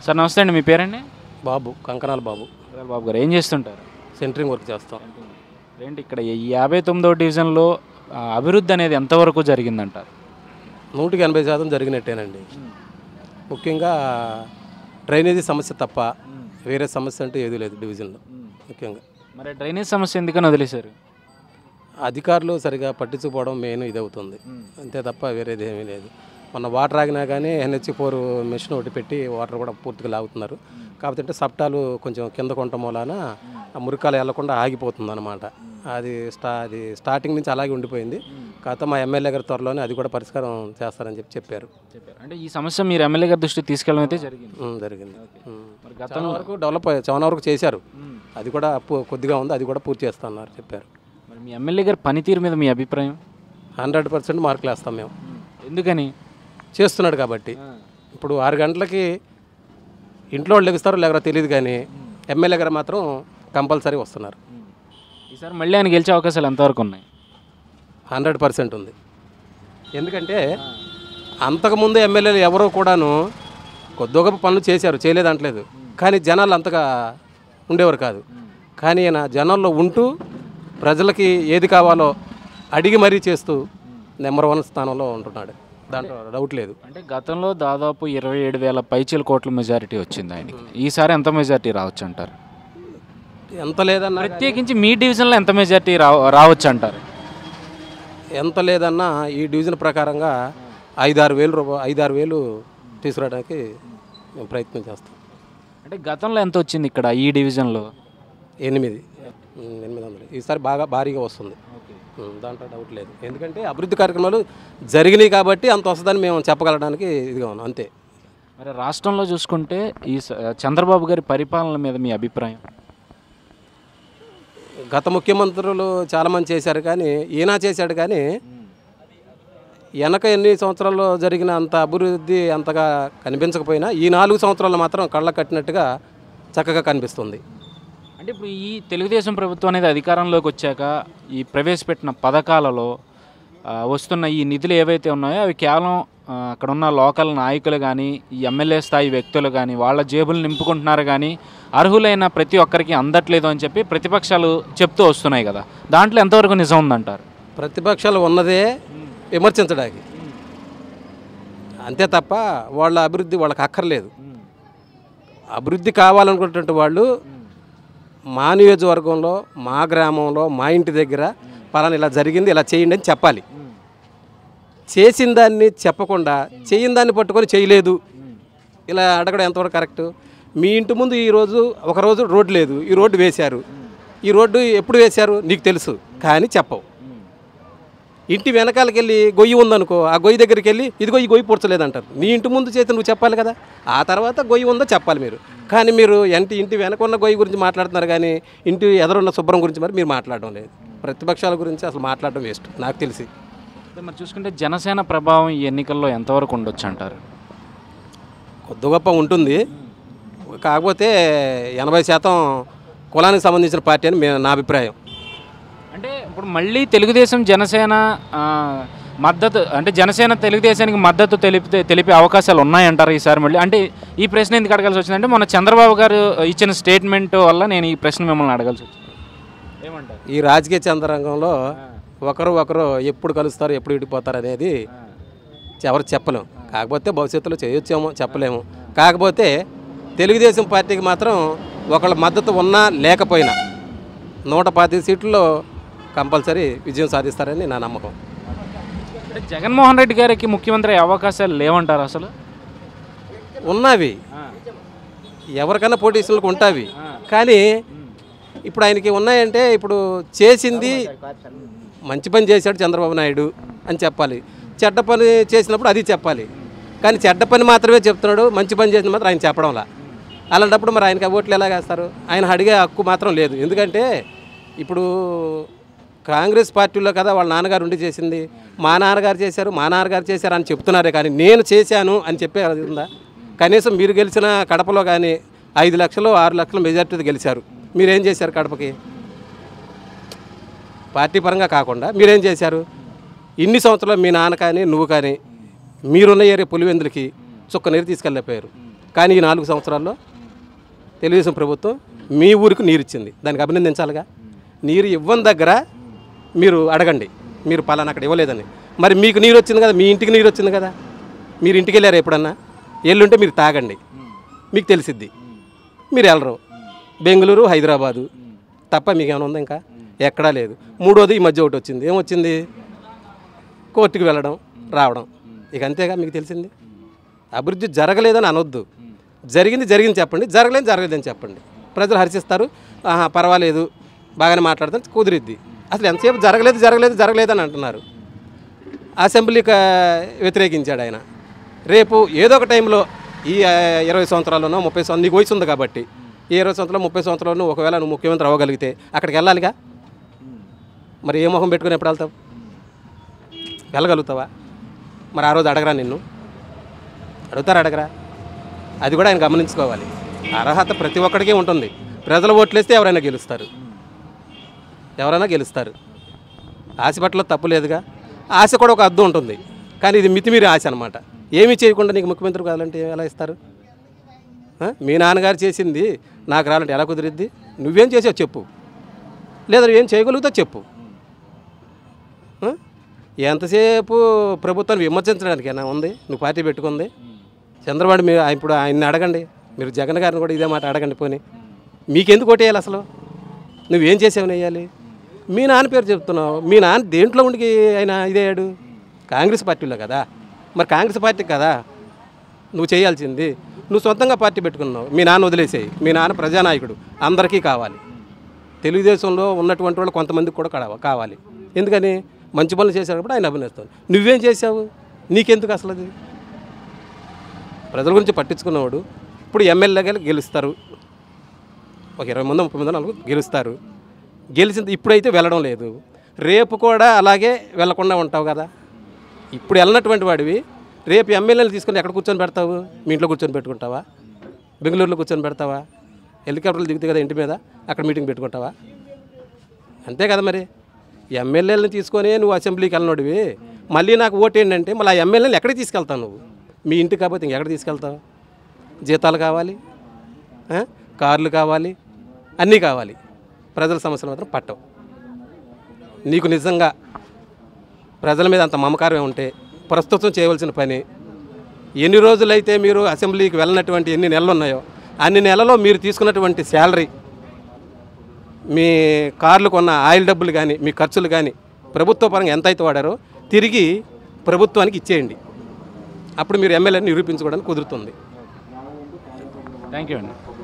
Sir నమస్తే అండి మీ పేరండి బాబు కంకనాల బాబు అదే బాబు గారు ఏం చేస్తుంటారు సెంటరింగ్ వర్క్ చేస్తాం ఏంటి ఇక్కడ ఈ యాభై తొమ్మిదో డివిజన్లో ఆ, అభివృద్ధి అనేది ఎంతవరకు జరిగిందంటారు నూటికి ఎనభై శాతం జరిగినట్టేనండి ముఖ్యంగా డ్రైనేజీ సమస్య తప్ప వేరే సమస్య అంటే ఏదీ లేదు డివిజన్లో ముఖ్యంగా మరి డ్రైనేజ్ సమస్య ఎందుకని వదిలేశారు అధికారులు సరిగా పట్టించుకోవడం మెయిన్ ఇది అవుతుంది అంతే తప్ప వేరేది ఏమీ లేదు మొన్న వాటర్ ఆగినా కానీ ఎన్హెచ్ ఫోర్ మెషిన్ ఒకటి పెట్టి వాటర్ కూడా పూర్తిగా లాగుతున్నారు కాకపోతే సప్టాలు కొంచెం కింద కొంట మూలాన ఆ మురికాలు వెళ్లకుండా ఆగిపోతుంది అనమాట అది స్టా అది స్టార్టింగ్ నుంచి అలాగే ఉండిపోయింది కాకపోతే మా ఎమ్మెల్యే గారి త్వరలోనే అది కూడా పరిష్కారం చేస్తారని చెప్పి చెప్పారు చెప్పారు అంటే ఈ సమస్య మీరు ఎమ్మెల్యే గారి దృష్టికి తీసుకెళ్ళడం అయితే జరిగింది ఉమ్, జరిగింది ఉమ్. మరి చాలా గతంలో వరకు డెవలప్ అయ్యాయి చాలా వరకు చేశారు అది కూడా పు- కొద్దిగా ఉంది అది కూడా పూర్తి చేస్తున్నారు చెప్పారు మరి మీ ఎమ్మెల్యే గారి పనితీరు మీద మీ అభిప్రాయం హండ్రెడ్ పర్సెంట్ మార్కులు వేస్తాం మేము ఎందుకని చేస్తున్నాడు కాబట్టి ఇప్పుడు ఆరు గంటలకి ఇంట్లో వాళ్ళు లెగుస్తారో లేకరో తెలియదు కానీ ఎమ్మెల్యే గారు మాత్రం కంపల్సరీ వస్తున్నారు ఈసారి మళ్ళీ ఆయన గెలిచే అవకాశాలు ఎంతవరకు ఉన్నాయి హండ్రెడ్ పర్సెంట్ ఉంది ఎందుకంటే అంతకుముందు ఎమ్మెల్యేలు ఎవరో కూడాను కొద్ది గొప్ప పనులు చేశారు చేయలేదంటలేదు కానీ జనాలు అంతగా ఉండేవారు కాదు కానీ ఈయన జనాల్లో ఉంటూ ప్రజలకి ఏది కావాలో అడిగి మరీ చేస్తూ నెంబర్ వన్ స్థానంలో ఉంటున్నాడు దాంట్లో డౌట్ లేదు అంటే గతంలో దాదాపు ఇరవై ఏడు వేల పైచీల కోట్ల మెజారిటీ వచ్చింది ఆయనకి ఈసారి ఎంత మెజారిటీ రావచ్చు అంటారు ఎంత లేదన్నా ప్రత్యేకించి మీ డివిజన్లో ఎంత మెజారిటీ రావ రావచ్చు అంటారు ఎంత లేదన్నా ఈ డివిజన్ ప్రకారంగా ఐదారు వేలు రూపాయలు ఐదారు వేలు తీసుకురావడానికి మేము ప్రయత్నం చేస్తాం అంటే గతంలో ఎంత వచ్చింది ఇక్కడ ఈ డివిజన్లో ఎనిమిది ఉమ్, ఎనిమిది వందలు ఈసారి బాగా భారీగా వస్తుంది ఉమ్, దాంట్లో డౌట్ లేదు ఎందుకంటే అభివృద్ధి కార్యక్రమాలు జరిగినాయి కాబట్టి అంత వస్తుందని మేము చెప్పగలడానికి ఇదిగా ఉన్నాం అంతే మరి రాష్ట్రంలో చూసుకుంటే ఈ స- చంద్రబాబు గారి పరిపాలన మీద మీ అభిప్రాయం గత ముఖ్యమంత్రులు చాలామంది చేశారు కానీ ఈయన చేశాడు కానీ వెనక ఎన్ని సంవత్సరాల్లో జరిగిన అంత అభివృద్ధి అంతగా కనిపించకపోయినా ఈ నాలుగు సంవత్సరాలు మాత్రం కళ్ళ కట్టినట్టుగా చక్కగా కనిపిస్తుంది అంటే ఇప్పుడు ఈ తెలుగుదేశం ప్రభుత్వం అనేది అధికారంలోకి వచ్చాక ఈ ప్రవేశపెట్టిన పథకాలలో ఆ, వస్తున్న ఈ నిధులు ఏవైతే ఉన్నాయో అవి కేవలం ఆ, అక్కడ ఉన్న లోకల్ నాయకులు కానీ ఈ ఎమ్మెల్యే స్థాయి వ్యక్తులు కానీ వాళ్ళ జేబులు నింపుకుంటున్నారు కానీ అర్హులైన ప్రతి ఒక్కరికి అందట్లేదు అని చెప్పి ప్రతిపక్షాలు చెప్తూ వస్తున్నాయి కదా దాంట్లో ఎంతవరకు నిజం ఉందంటారు ప్రతిపక్షాలు ఉన్నదే విమర్శించడానికి అంతే తప్ప వాళ్ళ అభివృద్ధి వాళ్ళకి అక్కర్లేదు అభివృద్ధి కావాలనుకున్నటువంటి వాళ్ళు మా నియోజకవర్గంలో మా గ్రామంలో మా ఇంటి దగ్గర పలానా ఇలా జరిగింది ఇలా చేయండి అని చెప్పాలి చేసిన దాన్ని చెప్పకుండా చేయని దాన్ని పట్టుకొని చేయలేదు ఇలా అడగడం ఎంతవరకు కరెక్ట్ మీ ఇంటి ముందు ఈరోజు ఒకరోజు రోడ్డు లేదు ఈ రోడ్డు వేశారు ఈ రోడ్డు ఎప్పుడు వేశారు నీకు తెలుసు కానీ చెప్పవు ఇంటి వెనకాలకి వెళ్ళి గొయ్యి ఉందనుకో ఆ గొయ్యి దగ్గరికి వెళ్ళి ఇదిగో ఈ గొయ్యి పూడ్చలేదంటారు నీ ఇంటి ముందు చేతి నువ్వు చెప్పాలి కదా ఆ తర్వాత గొయ్యి ఉందో చెప్పాలి మీరు కానీ మీరు ఇంటి ఇంటి వెనక ఉన్న గొయ్యి గురించి మాట్లాడుతున్నారు కానీ ఇంటి ఎదురున్న శుభ్రం గురించి మరి మీరు మాట్లాడడం లేదు ప్రతిపక్షాల గురించి అసలు మాట్లాడడం వేస్ట్ నాకు తెలిసి అదే మరి చూసుకుంటే జనసేన ప్రభావం ఈ ఎన్నికల్లో ఎంతవరకు ఉండొచ్చు అంటారు కొద్ది గొప్ప ఉంటుంది కాకపోతే ఎనభై శాతం కులానికి సంబంధించిన పార్టీ అని మే- నా అభిప్రాయం అంటే ఇప్పుడు మళ్ళీ తెలుగుదేశం జనసేన ఆ, మద్దతు అంటే జనసేన తెలుగుదేశానికి మద్దతు తెలిపితే తెలిపే అవకాశాలు ఉన్నాయంటారు ఈసారి మళ్ళీ అంటే ఈ ప్రశ్న ఎందుకు అడగాల్సి వచ్చిందంటే మొన్న చంద్రబాబు గారు ఇచ్చిన స్టేట్మెంట్ వల్ల నేను ఈ ప్రశ్న మిమ్మల్ని అడగాల్సి వచ్చింది ఏమంటారు ఈ రాజకీయ చంద్రంగంలో ఒకరు ఒకరు ఎప్పుడు కలుస్తారు ఎప్పుడు విడిపోతారు అనేది ఎవరు చెప్పలేము కాకపోతే భవిష్యత్తులో చేయొచ్చేమో చెప్పలేము కాకపోతే తెలుగుదేశం పార్టీకి మాత్రం ఒకళ్ళ మద్దతు ఉన్నా లేకపోయినా నూట పాతి సీట్లలో కంపల్సరీ విజయం సాధిస్తారని నా నమ్మకం అంటే జగన్మోహన్ రెడ్డి గారికి ముఖ్యమంత్రి అయ్యే అవకాశాలు లేవంటారు అసలు ఉన్నవి ఎవరికైనా పోటీసులకు ఉంటావి కానీ ఇప్పుడు ఆయనకి ఉన్నాయంటే ఇప్పుడు చేసింది మంచి పని చేశాడు చంద్రబాబు నాయుడు అని చెప్పాలి చెడ్డ పని చేసినప్పుడు అది చెప్పాలి కానీ చెడ్డ పని మాత్రమే చెప్తున్నాడు మంచి పని చేసిన మాత్రం ఆయన చెప్పడంలా అలాంటప్పుడు మరి ఆయనకి ఆ ఓట్లు ఎలా వేస్తారు ఆయన అడిగే హక్కు మాత్రం లేదు ఎందుకంటే ఇప్పుడు కాంగ్రెస్ పార్టీలో కదా వాళ్ళ నాన్నగారు ఉండి చేసింది మా నాన్నగారు చేశారు మా నాన్నగారు చేశారు అని చెప్తున్నారే కానీ నేను చేశాను అని చెప్పే అది ఉందా కనీసం మీరు గెలిచిన కడపలో కానీ ఐదు లక్షలు ఆరు లక్షల మెజార్టీతో గెలిచారు మీరేం చేశారు కడపకి పార్టీ పరంగా కాకుండా మీరేం చేశారు ఇన్ని సంవత్సరాలు మీ నాన్న కానీ నువ్వు కానీ మీరున్న ఏరియా పులివెందులకి చుక్క నీరు తీసుకెళ్ళిపోయారు కానీ ఈ నాలుగు సంవత్సరాల్లో తెలుగుదేశం ప్రభుత్వం మీ ఊరికి నీరు ఇచ్చింది దానికి అభినందించాలిగా నీరు ఇవ్వని దగ్గర మీరు అడగండి మీరు పలానా అక్కడ ఇవ్వలేదని మరి మీకు నీరు వచ్చింది కదా మీ ఇంటికి నీరు వచ్చింది కదా మీరు ఇంటికి వెళ్ళారు ఎప్పుడన్నా ఎల్లుంటే మీరు తాగండి మీకు తెలిసిద్ది మీరు వెళ్ళరు బెంగళూరు హైదరాబాదు తప్ప మీకు ఏమైనా ఉందా ఇంకా ఎక్కడా లేదు మూడోది ఈ మధ్య ఒకటి వచ్చింది ఏమొచ్చింది కోర్టుకు వెళ్ళడం రావడం ఇక అంతేగా మీకు తెలిసింది అభివృద్ధి జరగలేదని అనొద్దు జరిగింది జరిగింది చెప్పండి జరగలేదు జరగలేదని చెప్పండి ప్రజలు హర్షిస్తారు ఆహా పర్వాలేదు బాగానే మాట్లాడుతారు కుదిరిద్ది అసలు ఎంతసేపు జరగలేదు జరగలేదు జరగలేదు అని అంటున్నారు అసెంబ్లీకి ఆ, వ్యతిరేకించాడు ఆయన రేపు ఏదో ఒక టైంలో ఈ ఆ, ఇరవై సంవత్సరాల్లోనో ముప్పై సంవత్సరాలు నీకు వయసు ఉంది కాబట్టి ఈ ఇరవై సంవత్సరాలు ముప్పై సంవత్సరాలను ఒకవేళ నువ్వు ముఖ్యమంత్రి అవ్వగలిగితే అక్కడికి వెళ్ళాలిగా మరి ఏ మొహం పెట్టుకుని ఎప్పుడు వెళ్తావు వెళ్ళగలుగుతావా మరి ఆ రోజు అడగరా నిన్ను అడుగుతారా అడగరా అది కూడా ఆయన గమనించుకోవాలి అర్హత ప్రతి ఒక్కడికి ఉంటుంది ప్రజలు ఓట్లేస్తే ఎవరైనా గెలుస్తారు ఎవరైనా గెలుస్తారు ఆశ పట్ల తప్పు లేదుగా ఆశ కూడా ఒక అర్థం ఉంటుంది కానీ ఇది మితిమీరి ఆశ అనమాట ఏమీ చేయకుండా నీకు ముఖ్యమంత్రి కావాలంటే ఎలా ఇస్తారు ఆ? మీ నాన్నగారు చేసింది నాకు రావాలంటే ఎలా కుదిరిద్ది నువ్వేం చేసావు చెప్పు లేదా నువ్వేం చేయగలుగుతావు చెప్పు ఆ? ఎంతసేపు ప్రభుత్వాన్ని విమర్శించడానికేనా ఉంది నువ్వు పార్టీ పెట్టుకుంది చంద్రబాబు మీరు ఇప్పుడు ఆయన్ని అడగండి మీరు జగన్ గారిని కూడా ఇదే మాట అడగండి పోనీ మీకెందుకు ఓటేయాలి అసలు నువ్వేం చేసావు వేయాలి మీ నాన్న పేరు చెప్తున్నావు మీ నాన్న దేంట్లో ఉండి ఆయన ఇదయ్యాడు కాంగ్రెస్ పార్టీలో కదా మరి కాంగ్రెస్ పార్టీ కదా నువ్వు చేయాల్సింది నువ్వు సొంతంగా పార్టీ పెట్టుకున్నావు మీ నాన్న వదిలేసేయి మీ నాన్న ప్రజానాయకుడు అందరికీ కావాలి తెలుగుదేశంలో ఉన్నటువంటి వాళ్ళు కొంతమందికి కూడా కడవ కావాలి ఎందుకని మంచి పనులు చేసేటప్పుడు ఆయన అభినందిస్తాను నువ్వేం చేసావు నీకెందుకు అసలు అది ప్రజల గురించి పట్టించుకున్నవాడు ఇప్పుడు ఎమ్మెల్యేగా గెలుస్తారు ఒక ఇరవై మంది ముప్పై మంది నలుగురు గెలుస్తారు గెలిచిన ఇప్పుడైతే వెళ్ళడం లేదు రేపు కూడా అలాగే వెళ్లకుండా ఉంటావు కదా ఇప్పుడు వెళ్ళినటువంటి వాడివి రేపు ఎమ్మెల్యేలు తీసుకొని ఎక్కడ కూర్చొని పెడతావు మీ ఇంట్లో కూర్చొని పెట్టుకుంటావా బెంగళూరులో కూర్చొని పెడతావా హెలికాప్టర్లు దిగుతాయి కదా ఇంటి మీద అక్కడ మీటింగ్ పెట్టుకుంటావా అంతే కదా మరి ఎమ్మెల్యేలను తీసుకొని నువ్వు అసెంబ్లీకి వెళ్ళినోడివి మళ్ళీ నాకు ఓటు ఏంటంటే మళ్ళీ ఆ ఎమ్మెల్యేలను ఎక్కడికి తీసుకెళ్తావు నువ్వు మీ ఇంటికి కాకపోతే ఇంకెక్కడ తీసుకెళ్తావు జీతాలు కావాలి ఆ? కార్లు కావాలి అన్నీ కావాలి ప్రజల సమస్యలు మాత్రం పట్టవు నీకు నిజంగా ప్రజల మీద అంత మమకారం ఉంటే ప్రస్తుతం చేయవలసిన పని ఎన్ని రోజులైతే మీరు అసెంబ్లీకి వెళ్ళినటువంటి ఎన్ని నెలలు ఉన్నాయో అన్ని నెలలో మీరు తీసుకున్నటువంటి శాలరీ మీ కార్లు కొన్న ఆయిల్ డబ్బులు కానీ మీ ఖర్చులు కానీ ప్రభుత్వ పరంగా ఎంత అయితే వాడారో తిరిగి ప్రభుత్వానికి ఇచ్చేయండి అప్పుడు మీరు ఎమ్మెల్యేని నిరూపించుకోవడానికి కుదురుతుంది థ్యాంక్ యూ అండి